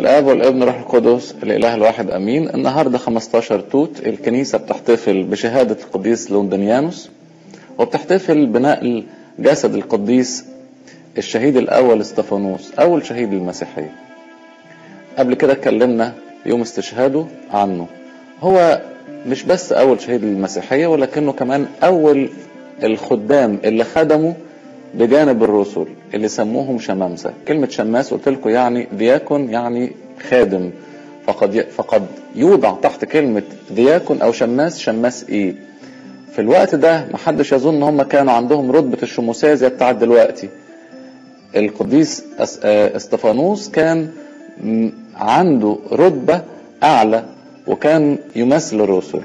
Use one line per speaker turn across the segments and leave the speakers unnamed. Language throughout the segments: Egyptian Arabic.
الاب والابن والروح القدس الاله الواحد امين النهارده 15 توت الكنيسه بتحتفل بشهاده القديس لوندنيانوس وبتحتفل بنقل جسد القديس الشهيد الاول استفانوس اول شهيد للمسيحيه قبل كده اتكلمنا يوم استشهاده عنه هو مش بس اول شهيد للمسيحيه ولكنه كمان اول الخدام اللي خدموا بجانب الرسل اللي سموهم شمامسة كلمة شماس قلت لكم يعني دياكون يعني خادم فقد فقد يوضع تحت كلمة دياكون أو شماس شماس إيه في الوقت ده محدش يظن هم كانوا عندهم رتبة الشموسية زي بتاعت دلوقتي القديس استفانوس كان عنده رتبة أعلى وكان يمثل الرسل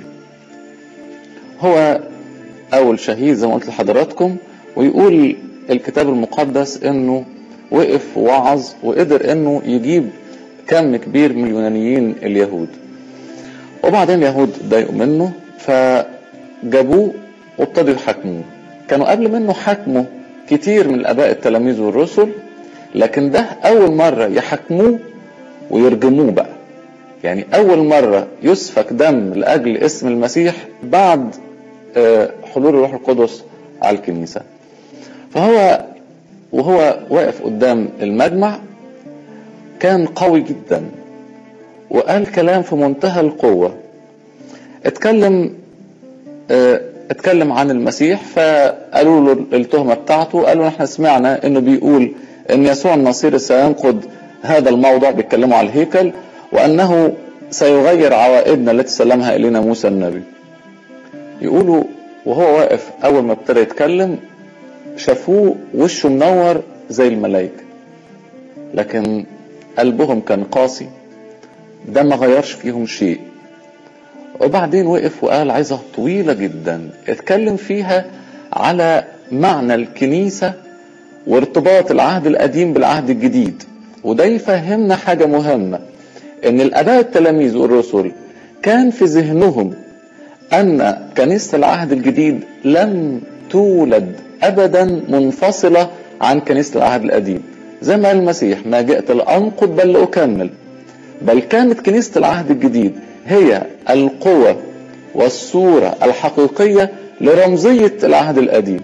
هو أول شهيد زي ما قلت لحضراتكم ويقول الكتاب المقدس انه وقف ووعظ وقدر انه يجيب كم كبير من اليونانيين اليهود وبعدين اليهود اتضايقوا منه فجابوه وابتدوا يحاكموه كانوا قبل منه حاكموا كتير من الاباء التلاميذ والرسل لكن ده اول مره يحاكموه ويرجموه بقى يعني اول مره يسفك دم لاجل اسم المسيح بعد حلول الروح القدس على الكنيسه فهو وهو واقف قدام المجمع كان قوي جدا وقال كلام في منتهى القوة اتكلم اه اتكلم عن المسيح فقالوا له التهمة بتاعته قالوا احنا سمعنا انه بيقول ان يسوع النصير سينقض هذا الموضع بيتكلموا على الهيكل وانه سيغير عوائدنا التي سلمها الينا موسى النبي يقولوا وهو واقف اول ما ابتدى يتكلم شافوه وشه منور زي الملائكة لكن قلبهم كان قاسي ده ما غيرش فيهم شيء وبعدين وقف وقال عظة طويلة جدا اتكلم فيها على معنى الكنيسة وارتباط العهد القديم بالعهد الجديد وده يفهمنا حاجة مهمة ان الاباء التلاميذ والرسل كان في ذهنهم ان كنيسة العهد الجديد لم تولد ابدا منفصلة عن كنيسة العهد القديم زي ما قال المسيح ما جئت لأنقض بل لأكمل بل كانت كنيسة العهد الجديد هي القوة والصورة الحقيقية لرمزية العهد القديم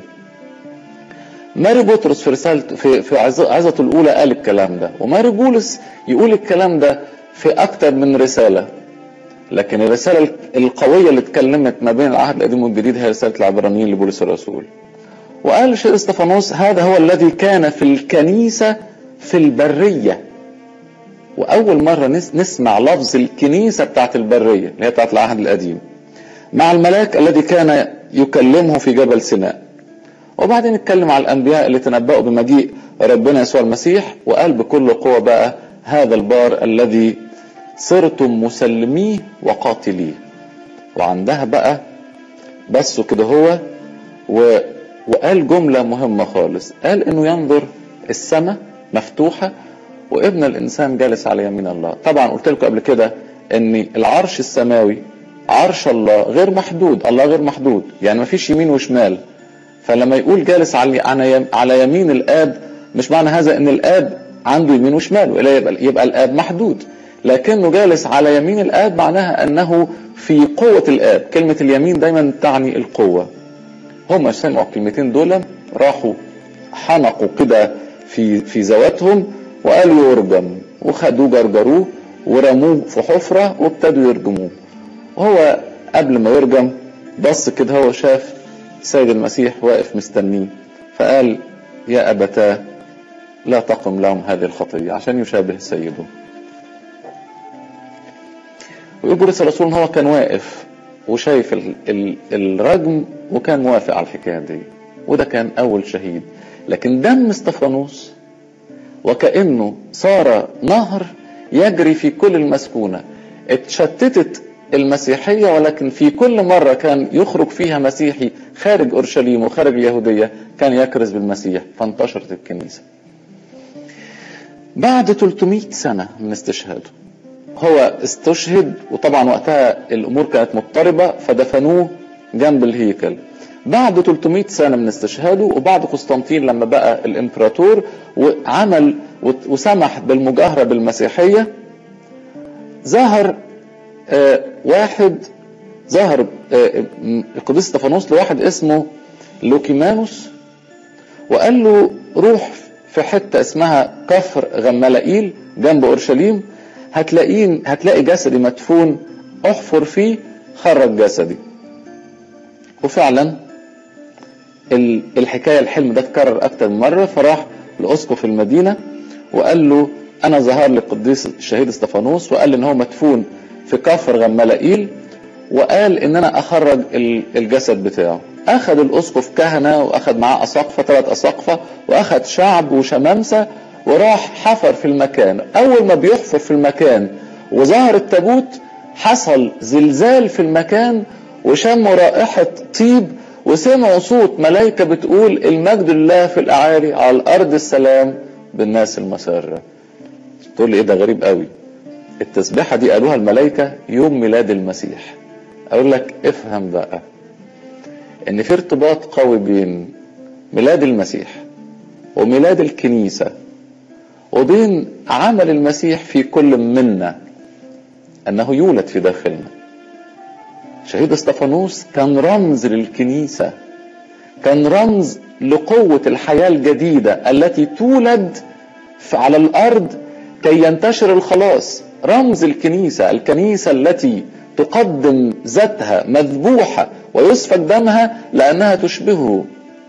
ماري بطرس في رسالته في في عظته الاولى قال الكلام ده وماري بولس يقول الكلام ده في اكتر من رساله لكن الرساله القويه اللي اتكلمت ما بين العهد القديم والجديد هي رساله العبرانيين لبولس الرسول وقال شيخ استفانوس هذا هو الذي كان في الكنيسة في البرية وأول مرة نسمع لفظ الكنيسة بتاعت البرية اللي هي بتاعت العهد القديم مع الملاك الذي كان يكلمه في جبل سيناء وبعدين اتكلم على الأنبياء اللي تنبأوا بمجيء ربنا يسوع المسيح وقال بكل قوة بقى هذا البار الذي صرتم مسلميه وقاتليه وعندها بقى بس كده هو و وقال جملة مهمة خالص قال انه ينظر السماء مفتوحة وابن الانسان جالس على يمين الله طبعا قلت لكم قبل كده ان العرش السماوي عرش الله غير محدود الله غير محدود يعني مفيش يمين وشمال فلما يقول جالس على على يمين الاب مش معنى هذا ان الاب عنده يمين وشمال ولا يبقى, يبقى الاب محدود لكنه جالس على يمين الاب معناها انه في قوة الاب كلمة اليمين دايما تعني القوة هم سمعوا الكلمتين دول راحوا حنقوا كده في في ذواتهم وقالوا يرجم وخدوه جرجروه ورموه في حفرة وابتدوا يرجموه وهو قبل ما يرجم بص كده هو شاف سيد المسيح واقف مستنيه فقال يا أبتاه لا تقم لهم هذه الخطية عشان يشابه سيده ويقول بولس الرسول هو كان واقف وشايف ال ال الرجم وكان موافق على الحكايه دي وده كان اول شهيد لكن دم استفانوس وكانه صار نهر يجري في كل المسكونه اتشتتت المسيحيه ولكن في كل مره كان يخرج فيها مسيحي خارج اورشليم وخارج اليهوديه كان يكرز بالمسيح فانتشرت الكنيسه بعد 300 سنه من استشهاده هو استشهد وطبعا وقتها الامور كانت مضطربه فدفنوه جنب الهيكل بعد 300 سنه من استشهاده وبعد قسطنطين لما بقى الامبراطور وعمل وسمح بالمجاهره بالمسيحيه ظهر آه واحد ظهر آه القديس استفانوس لواحد اسمه لوكيمانوس وقال له روح في حتة اسمها كفر غمالائيل جنب اورشليم هتلاقين هتلاقي جسدي مدفون احفر فيه خرج جسدي وفعلا الحكايه الحلم ده اتكرر اكتر من مره فراح لاسقف المدينه وقال له انا ظهر لي القديس الشهيد استفانوس وقال لي ان هو مدفون في كفر غمالائيل وقال ان انا اخرج الجسد بتاعه اخذ الاسقف كهنه واخذ معاه اساقفه ثلاث اساقفه واخذ شعب وشمامسه وراح حفر في المكان اول ما بيحفر في المكان وظهر التابوت حصل زلزال في المكان وشموا رائحة طيب وسمعوا صوت ملائكة بتقول المجد لله في الأعالي على الأرض السلام بالناس المسرة تقول لي إيه ده غريب قوي التسبيحة دي قالوها الملائكة يوم ميلاد المسيح أقول لك افهم بقى إن في ارتباط قوي بين ميلاد المسيح وميلاد الكنيسة وبين عمل المسيح في كل منا أنه يولد في داخلنا شهيد استفانوس كان رمز للكنيسة كان رمز لقوة الحياة الجديدة التي تولد على الأرض كي ينتشر الخلاص رمز الكنيسة الكنيسة التي تقدم ذاتها مذبوحة ويسفك دمها لأنها تشبهه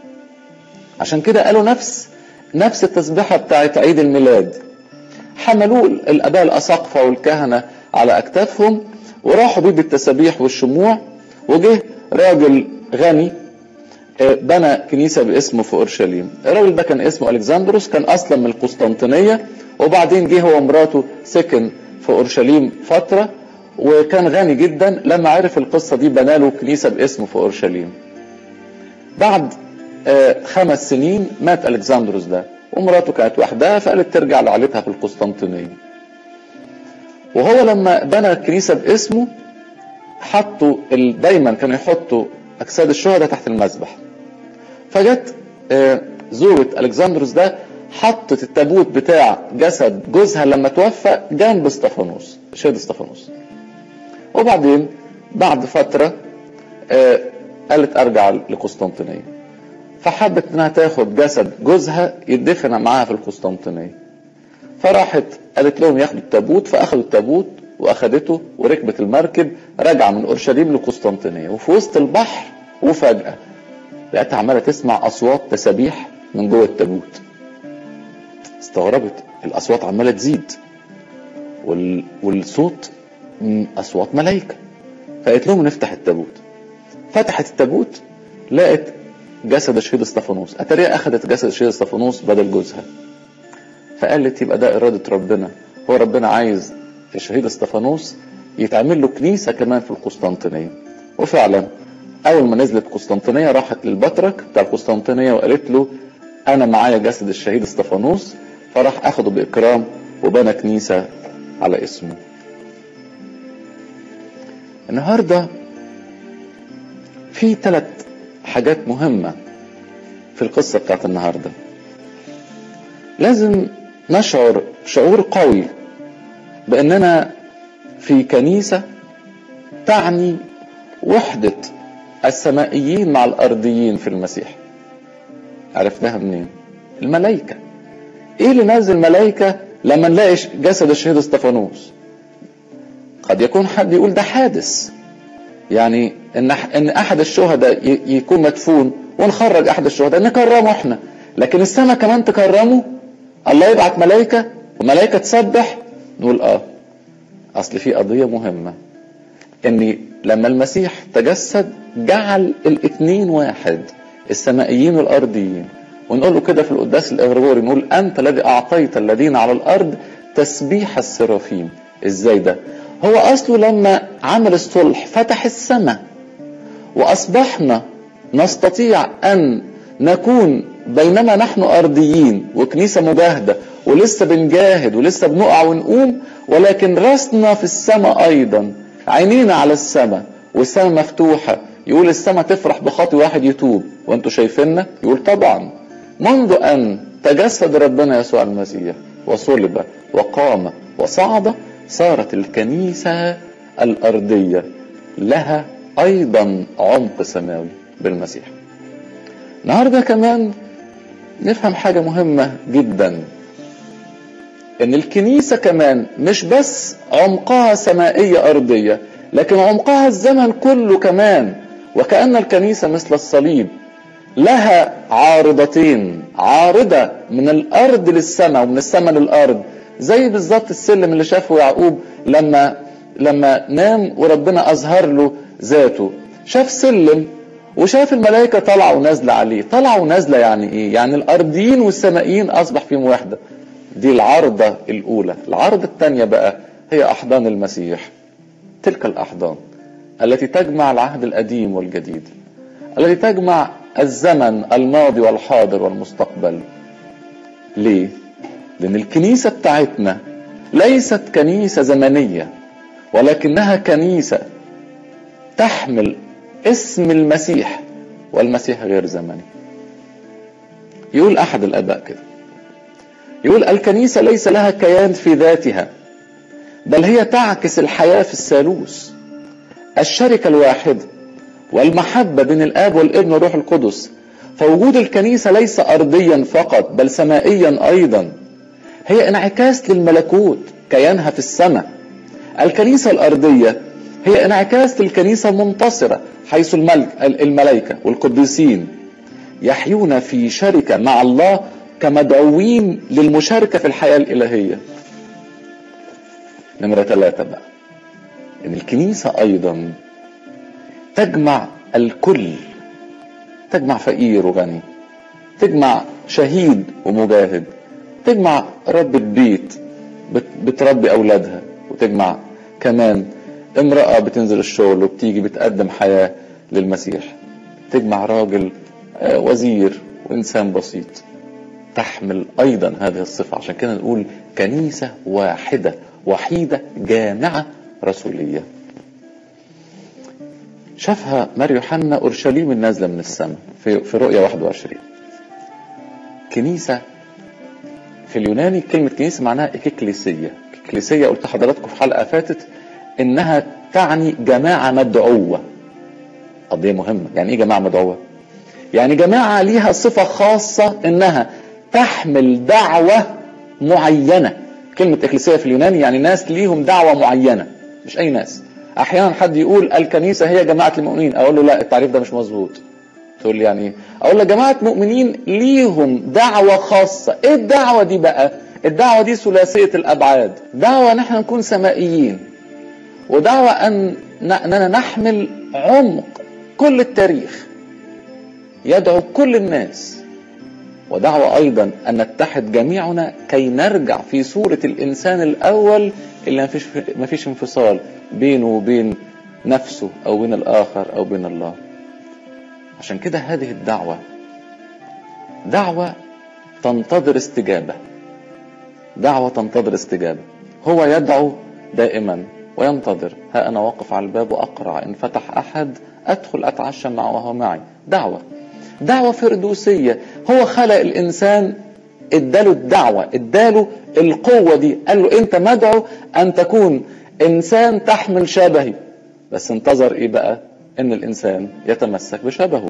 عشان كده قالوا نفس نفس التسبيحة بتاعت عيد الميلاد حملوه الآباء الأساقفة والكهنة على أكتافهم وراحوا بيه بالتسابيح والشموع وجه راجل غني بنى كنيسة باسمه في أورشليم الراجل ده كان اسمه ألكسندروس كان أصلا من القسطنطينية وبعدين جه هو ومراته سكن في أورشليم فترة وكان غني جدا لما عرف القصة دي بنى له كنيسة باسمه في أورشليم بعد خمس سنين مات ألكسندروس ده ومراته كانت وحدها فقالت ترجع لعائلتها في القسطنطينية وهو لما بنى الكنيسة باسمه حطوا دايما كانوا يحطوا أجساد الشهداء تحت المذبح فجت زوجة ألكسندروس ده حطت التابوت بتاع جسد جوزها لما توفى جنب استفانوس شهد استفانوس وبعدين بعد فترة قالت أرجع لقسطنطينية فحبت انها تاخد جسد جوزها يدفن معاها في القسطنطينيه فراحت قالت لهم ياخدوا التابوت فاخدوا التابوت واخدته وركبت المركب راجعه من اورشليم لقسطنطينيه وفي وسط البحر وفجاه لقيتها عماله تسمع اصوات تسابيح من جوه التابوت استغربت الاصوات عماله تزيد وال... والصوت اصوات ملائكه فقالت لهم نفتح التابوت فتحت التابوت لقت جسد الشهيد استفانوس اتاريها اخذت جسد الشهيد استفانوس بدل جوزها فقالت يبقى ده اراده ربنا هو ربنا عايز الشهيد استفانوس يتعمل له كنيسه كمان في القسطنطينيه وفعلا اول ما نزلت قسطنطينيه راحت للبطرك بتاع القسطنطينيه وقالت له انا معايا جسد الشهيد استفانوس فراح اخده باكرام وبنى كنيسه على اسمه النهارده في ثلاث حاجات مهمة في القصة بتاعت النهاردة لازم نشعر شعور قوي بأننا في كنيسة تعني وحدة السمائيين مع الأرضيين في المسيح عرفناها منين الملائكة ايه اللي نازل ملائكة لما نلاقي جسد الشهيد استفانوس قد يكون حد يقول ده حادث يعني ان ان احد الشهداء يكون مدفون ونخرج احد الشهداء نكرمه احنا لكن السماء كمان تكرمه الله يبعت ملائكه وملائكه تسبح نقول اه اصل في قضيه مهمه ان لما المسيح تجسد جعل الاثنين واحد السمائيين والارضيين ونقول له كده في القداس الاغريغوري نقول انت الذي اعطيت الذين على الارض تسبيح السرافيم ازاي ده هو اصله لما عمل الصلح فتح السماء واصبحنا نستطيع ان نكون بينما نحن ارضيين وكنيسه مجاهده ولسه بنجاهد ولسه بنقع ونقوم ولكن راسنا في السماء ايضا عينينا على السماء والسماء مفتوحه يقول السماء تفرح بخاطي واحد يتوب وانتوا شايفيننا يقول طبعا منذ ان تجسد ربنا يسوع المسيح وصلب وقام وصعد صارت الكنيسة الأرضية لها أيضا عمق سماوي بالمسيح النهاردة كمان نفهم حاجة مهمة جدا ان الكنيسة كمان مش بس عمقها سمائية ارضية لكن عمقها الزمن كله كمان وكأن الكنيسة مثل الصليب لها عارضتين عارضة من الارض للسماء ومن السماء للارض زي بالظبط السلم اللي شافه يعقوب لما لما نام وربنا اظهر له ذاته شاف سلم وشاف الملائكة طالعة ونازلة عليه طالعة ونازلة يعني ايه يعني الارضيين والسمائيين اصبح فيهم وحدة دي العرضة الاولى العرضة الثانية بقى هي احضان المسيح تلك الاحضان التي تجمع العهد القديم والجديد التي تجمع الزمن الماضي والحاضر والمستقبل ليه لان الكنيسة بتاعتنا ليست كنيسة زمنية ولكنها كنيسة تحمل اسم المسيح والمسيح غير زمني يقول احد الاباء كده يقول الكنيسة ليس لها كيان في ذاتها بل هي تعكس الحياة في الثالوث الشركة الواحدة والمحبة بين الآب والابن والروح القدس فوجود الكنيسة ليس أرضيا فقط بل سمائيا أيضا هي انعكاس للملكوت كيانها في السماء الكنيسة الأرضية هي انعكاس للكنيسة المنتصرة حيث الملك الملائكة والقديسين يحيون في شركة مع الله كمدعوين للمشاركة في الحياة الإلهية نمرة ثلاثة بقى إن الكنيسة أيضا تجمع الكل تجمع فقير وغني تجمع شهيد ومجاهد تجمع ربة بيت بتربي أولادها وتجمع كمان امرأة بتنزل الشغل وبتيجي بتقدم حياة للمسيح تجمع راجل وزير وإنسان بسيط تحمل أيضا هذه الصفة عشان كده نقول كنيسة واحدة وحيدة جامعة رسولية شافها مار يوحنا أورشليم النازلة من السماء في, في رؤية 21 كنيسة في اليوناني كلمة كنيسة معناها إكليسية إكليسية قلت لحضراتكم في حلقة فاتت إنها تعني جماعة مدعوة قضية مهمة يعني إيه جماعة مدعوة؟ يعني جماعة ليها صفة خاصة إنها تحمل دعوة معينة كلمة إكليسية في اليوناني يعني ناس ليهم دعوة معينة مش أي ناس أحيانا حد يقول الكنيسة هي جماعة المؤمنين أقول له لا التعريف ده مش مظبوط تقول لي يعني أقول له جماعة مؤمنين ليهم دعوة خاصة إيه الدعوة دي بقى الدعوة دي ثلاثية الأبعاد دعوة نحن نكون سمائيين ودعوة أن أننا نحمل عمق كل التاريخ يدعو كل الناس ودعوة أيضا أن نتحد جميعنا كي نرجع في صورة الإنسان الأول اللي ما فيش ما فيش انفصال بينه وبين نفسه أو بين الآخر أو بين الله عشان كده هذه الدعوة دعوة تنتظر استجابة دعوة تنتظر استجابة هو يدعو دائما وينتظر ها أنا واقف على الباب وأقرع إن فتح أحد أدخل أتعشى معه وهو معي دعوة دعوة فردوسية هو خلق الإنسان اداله الدعوة اداله القوة دي قال له انت مدعو ان تكون انسان تحمل شبهي بس انتظر ايه بقى ان الانسان يتمسك بشبهه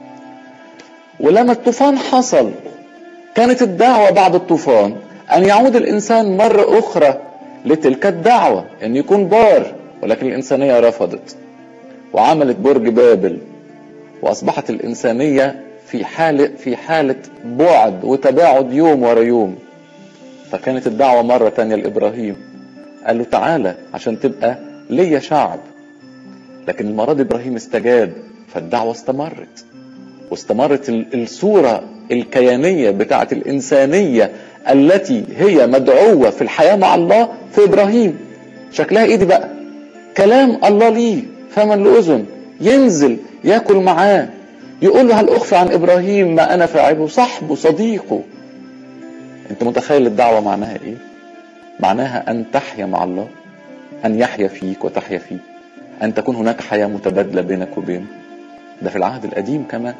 ولما الطوفان حصل كانت الدعوة بعد الطوفان ان يعود الانسان مرة اخرى لتلك الدعوة ان يكون بار ولكن الانسانية رفضت وعملت برج بابل واصبحت الانسانية في حالة في حالة بعد وتباعد يوم ورا يوم فكانت الدعوة مرة تانية لإبراهيم قال له تعالى عشان تبقى ليا شعب لكن المرة دي إبراهيم استجاب فالدعوة استمرت واستمرت الصورة الكيانية بتاعت الإنسانية التي هي مدعوة في الحياة مع الله في إبراهيم شكلها إيه دي بقى كلام الله ليه فما لأذن ينزل ياكل معاه يقول له هل اخفى عن ابراهيم ما انا فاعله صاحبه صديقه انت متخيل الدعوه معناها ايه معناها ان تحيا مع الله ان يحيا فيك وتحيا فيه ان تكون هناك حياه متبادله بينك وبينه ده في العهد القديم كمان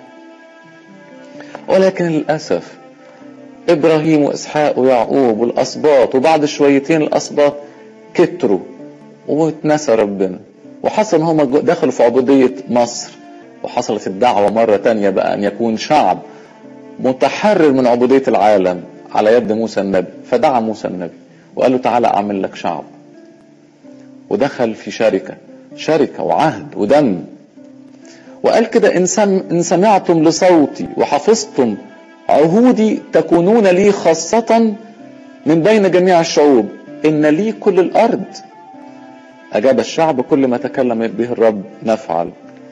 ولكن للاسف ابراهيم واسحاق ويعقوب والاسباط وبعد شويتين الاسباط كتروا واتنسى ربنا وحصل ان هم دخلوا في عبودية مصر وحصلت الدعوة مرة تانية بقى ان يكون شعب متحرر من عبودية العالم على يد موسى النبي فدعا موسى النبي وقال له تعالى اعمل لك شعب ودخل في شركة شركة وعهد ودم وقال كده إن, سم إن سمعتم لصوتي وحفظتم عهودي تكونون لي خاصة من بين جميع الشعوب إن لي كل الأرض أجاب الشعب كل ما تكلم به الرب نفعل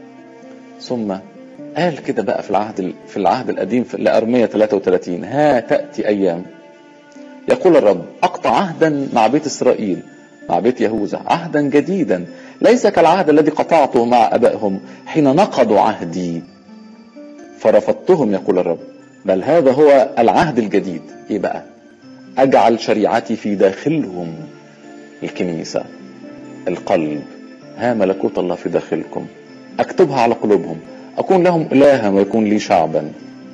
ثم قال كده بقى في العهد في العهد القديم في لأرمية 33 ها تأتي أيام يقول الرب أقطع عهدا مع بيت إسرائيل مع بيت يهوذا عهدا جديدا ليس كالعهد الذي قطعته مع أبائهم حين نقضوا عهدي فرفضتهم يقول الرب بل هذا هو العهد الجديد ايه بقى اجعل شريعتي في داخلهم الكنيسة القلب ها ملكوت الله في داخلكم اكتبها على قلوبهم اكون لهم الها ويكون لي شعبا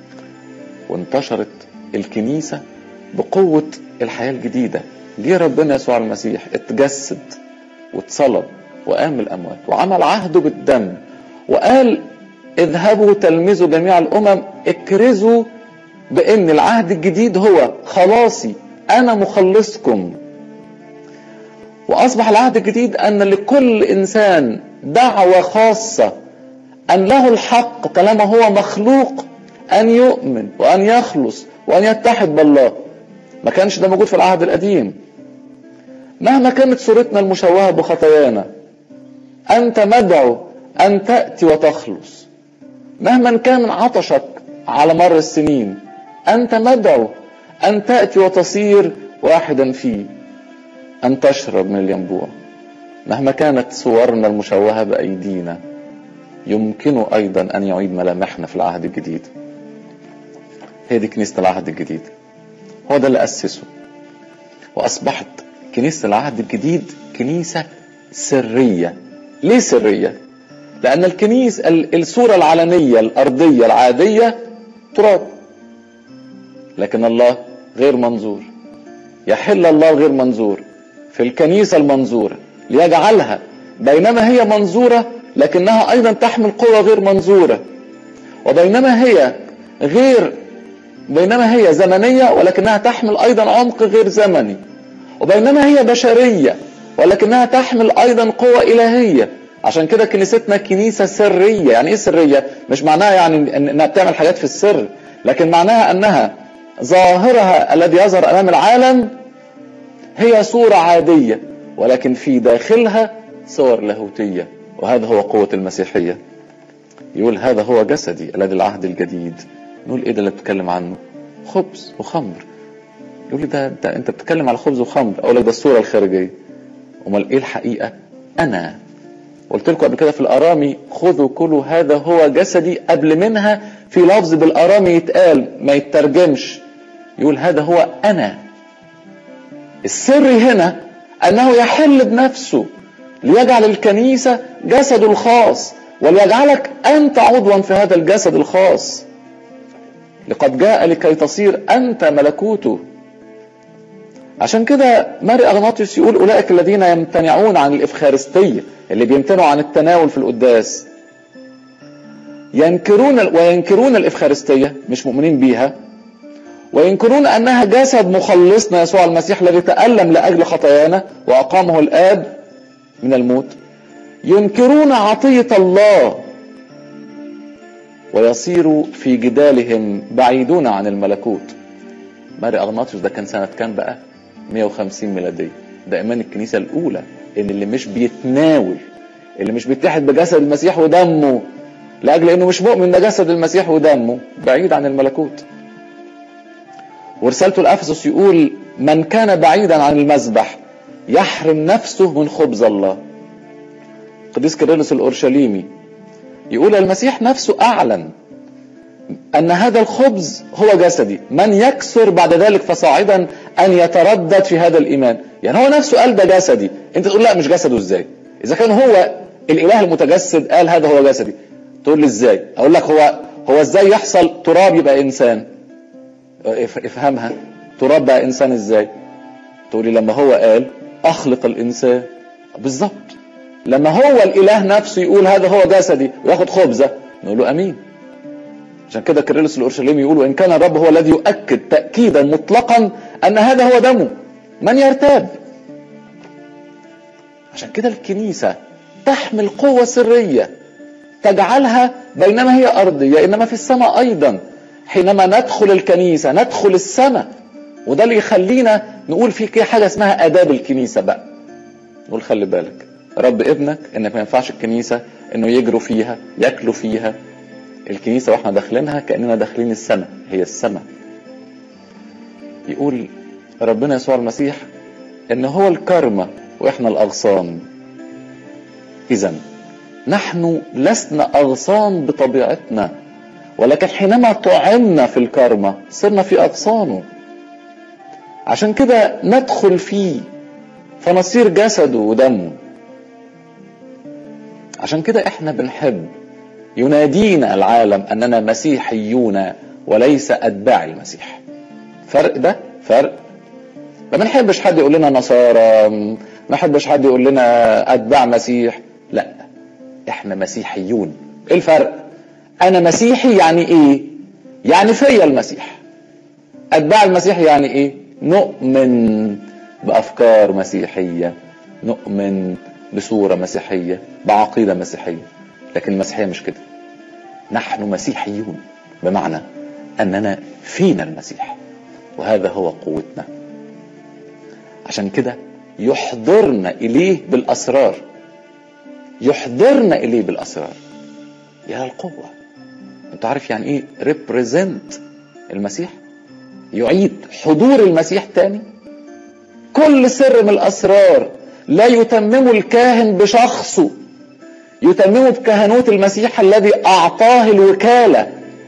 وانتشرت الكنيسة بقوة الحياة الجديدة جه ربنا يسوع المسيح اتجسد واتصلب وقام الأموات وعمل عهده بالدم وقال اذهبوا تلمذوا جميع الأمم اكرزوا بأن العهد الجديد هو خلاصي أنا مخلصكم وأصبح العهد الجديد أن لكل إنسان دعوة خاصة أن له الحق طالما هو مخلوق أن يؤمن وأن يخلص وأن يتحد بالله ما كانش ده موجود في العهد القديم مهما كانت صورتنا المشوهة بخطايانا أنت مدعو أن تأتي وتخلص مهما كان عطشك على مر السنين أنت مدعو أن تأتي وتصير واحدا فيه أن تشرب من الينبوع مهما كانت صورنا المشوهة بأيدينا يمكن أيضا أن يعيد ملامحنا في العهد الجديد هي دي كنيسة العهد الجديد هو ده اللي أسسه وأصبحت كنيسة العهد الجديد كنيسة سرية ليه سرية؟ لأن الكنيسة الصورة العلنية الأرضية العادية تراب لكن الله غير منظور يحل الله غير منظور في الكنيسة المنظورة ليجعلها بينما هي منظورة لكنها أيضا تحمل قوة غير منظورة وبينما هي غير بينما هي زمنية ولكنها تحمل أيضا عمق غير زمني وبينما هي بشرية ولكنها تحمل أيضا قوة إلهية عشان كده كنيستنا كنيسة سرية يعني إيه سرية؟ مش معناها يعني إنها بتعمل حاجات في السر لكن معناها أنها ظاهرها الذي يظهر أمام العالم هي صورة عادية ولكن في داخلها صور لاهوتية وهذا هو قوة المسيحية يقول هذا هو جسدي الذي العهد الجديد نقول ايه ده اللي بتتكلم عنه خبز وخمر يقول لي ده, ده انت بتتكلم على خبز وخمر اقول لك ده الصوره الخارجيه امال ايه الحقيقه انا قلت لكم قبل كده في الارامي خذوا كلوا هذا هو جسدي قبل منها في لفظ بالارامي يتقال ما يترجمش يقول هذا هو انا السر هنا انه يحل بنفسه ليجعل الكنيسه جسده الخاص وليجعلك انت عضوا في هذا الجسد الخاص لقد جاء لكي تصير انت ملكوته عشان كده ماري اغناطيوس يقول اولئك الذين يمتنعون عن الافخارستيه اللي بيمتنعوا عن التناول في القداس ينكرون وينكرون الافخارستيه مش مؤمنين بيها وينكرون انها جسد مخلصنا يسوع المسيح الذي تالم لاجل خطايانا واقامه الاب من الموت ينكرون عطيه الله ويصيروا في جدالهم بعيدون عن الملكوت ماري اغناطيوس ده كان سنه كام بقى 150 ميلاديه ده ايمان الكنيسه الاولى ان اللي مش بيتناول اللي مش بيتحد بجسد المسيح ودمه لاجل انه مش مؤمن ده جسد المسيح ودمه بعيد عن الملكوت ورسالته لافسس يقول من كان بعيدا عن المذبح يحرم نفسه من خبز الله قديس كيرلس الاورشليمي يقول المسيح نفسه اعلن ان هذا الخبز هو جسدي من يكسر بعد ذلك فصاعدا ان يتردد في هذا الايمان يعني هو نفسه قال ده جسدي انت تقول لا مش جسده ازاي اذا كان هو الاله المتجسد قال هذا هو جسدي تقول لي ازاي اقول لك هو هو ازاي يحصل تراب يبقى انسان افهمها تراب بقى انسان ازاي تقول لي لما هو قال اخلق الانسان بالظبط لما هو الاله نفسه يقول هذا هو جسدي وياخد خبزه نقول له امين عشان كده كيرلس الاورشليمي يقول وان كان الرب هو الذي يؤكد تاكيدا مطلقا ان هذا هو دمه من يرتاب عشان كده الكنيسه تحمل قوه سريه تجعلها بينما هي ارضيه انما في السماء ايضا حينما ندخل الكنيسه ندخل السماء وده اللي يخلينا نقول في حاجه اسمها اداب الكنيسه بقى نقول خلي بالك رب ابنك انك ما ينفعش الكنيسه انه يجروا فيها ياكلوا فيها الكنيسه واحنا داخلينها كاننا داخلين السماء هي السماء يقول ربنا يسوع المسيح ان هو الكرمة واحنا الاغصان اذا نحن لسنا اغصان بطبيعتنا ولكن حينما طعمنا في الكرمة صرنا في اغصانه عشان كده ندخل فيه فنصير جسده ودمه عشان كده احنا بنحب ينادينا العالم اننا مسيحيون وليس اتباع المسيح فرق ده فرق ما بنحبش حد يقول لنا نصارى ما بنحبش حد يقول لنا اتباع مسيح لا احنا مسيحيون ايه الفرق انا مسيحي يعني ايه يعني فيا المسيح اتباع المسيح يعني ايه نؤمن بافكار مسيحيه نؤمن بصوره مسيحيه بعقيده مسيحيه لكن المسيحيه مش كده نحن مسيحيون بمعنى اننا فينا المسيح وهذا هو قوتنا عشان كده يحضرنا اليه بالاسرار يحضرنا اليه بالاسرار يا القوه انت عارف يعني ايه ريبريزنت المسيح يعيد حضور المسيح تاني كل سر من الاسرار لا يتممه الكاهن بشخصه يتممه بكهنوت المسيح الذي اعطاه الوكاله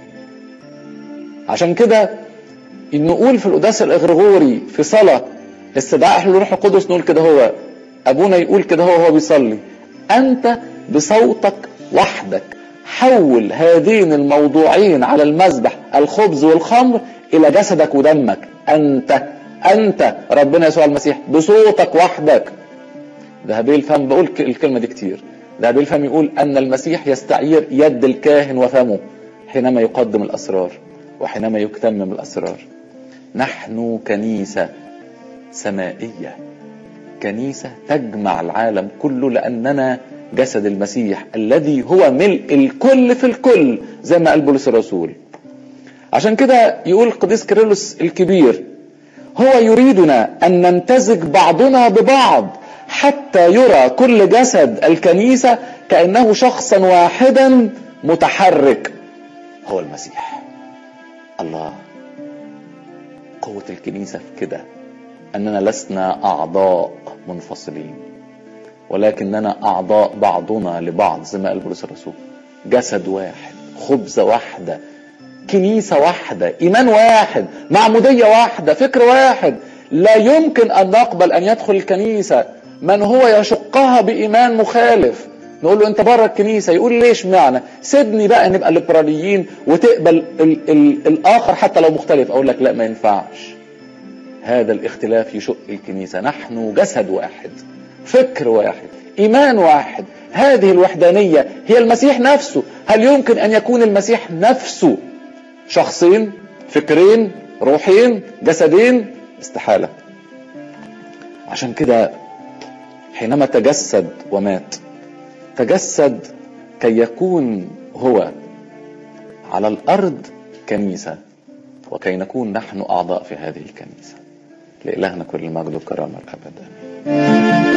عشان كده نقول في القداس الاغريغوري في صلاه استدعاء حلول الروح القدس نقول كده هو ابونا يقول كده هو هو بيصلي انت بصوتك وحدك حول هذين الموضوعين على المذبح الخبز والخمر الى جسدك ودمك انت انت ربنا يسوع المسيح بصوتك وحدك ذهبي الفم بقول الكلمه دي كتير ذهبي الفم يقول ان المسيح يستعير يد الكاهن وفمه حينما يقدم الاسرار وحينما يكتمم الاسرار نحن كنيسه سمائيه كنيسه تجمع العالم كله لاننا جسد المسيح الذي هو ملء الكل في الكل زي ما قال بولس الرسول عشان كده يقول القديس كيرلس الكبير هو يريدنا ان نمتزج بعضنا ببعض حتى يرى كل جسد الكنيسه كانه شخصا واحدا متحرك هو المسيح الله قوه الكنيسه في كده اننا لسنا اعضاء منفصلين ولكننا اعضاء بعضنا لبعض زي ما قال بولس الرسول جسد واحد خبزه واحده كنيسه واحده ايمان واحد معموديه واحده فكر واحد لا يمكن ان نقبل ان يدخل الكنيسه من هو يشقها بايمان مخالف نقول له انت بره الكنيسه يقول ليش معنى سيبني بقى نبقى ليبراليين وتقبل ال ال الاخر حتى لو مختلف اقول لك لا ما ينفعش هذا الاختلاف يشق الكنيسه نحن جسد واحد فكر واحد ايمان واحد هذه الوحدانيه هي المسيح نفسه هل يمكن ان يكون المسيح نفسه شخصين فكرين روحين جسدين استحاله عشان كده حينما تجسد ومات تجسد كي يكون هو على الارض كنيسه وكي نكون نحن اعضاء في هذه الكنيسه لالهنا كل المجد والكرامه الابد امين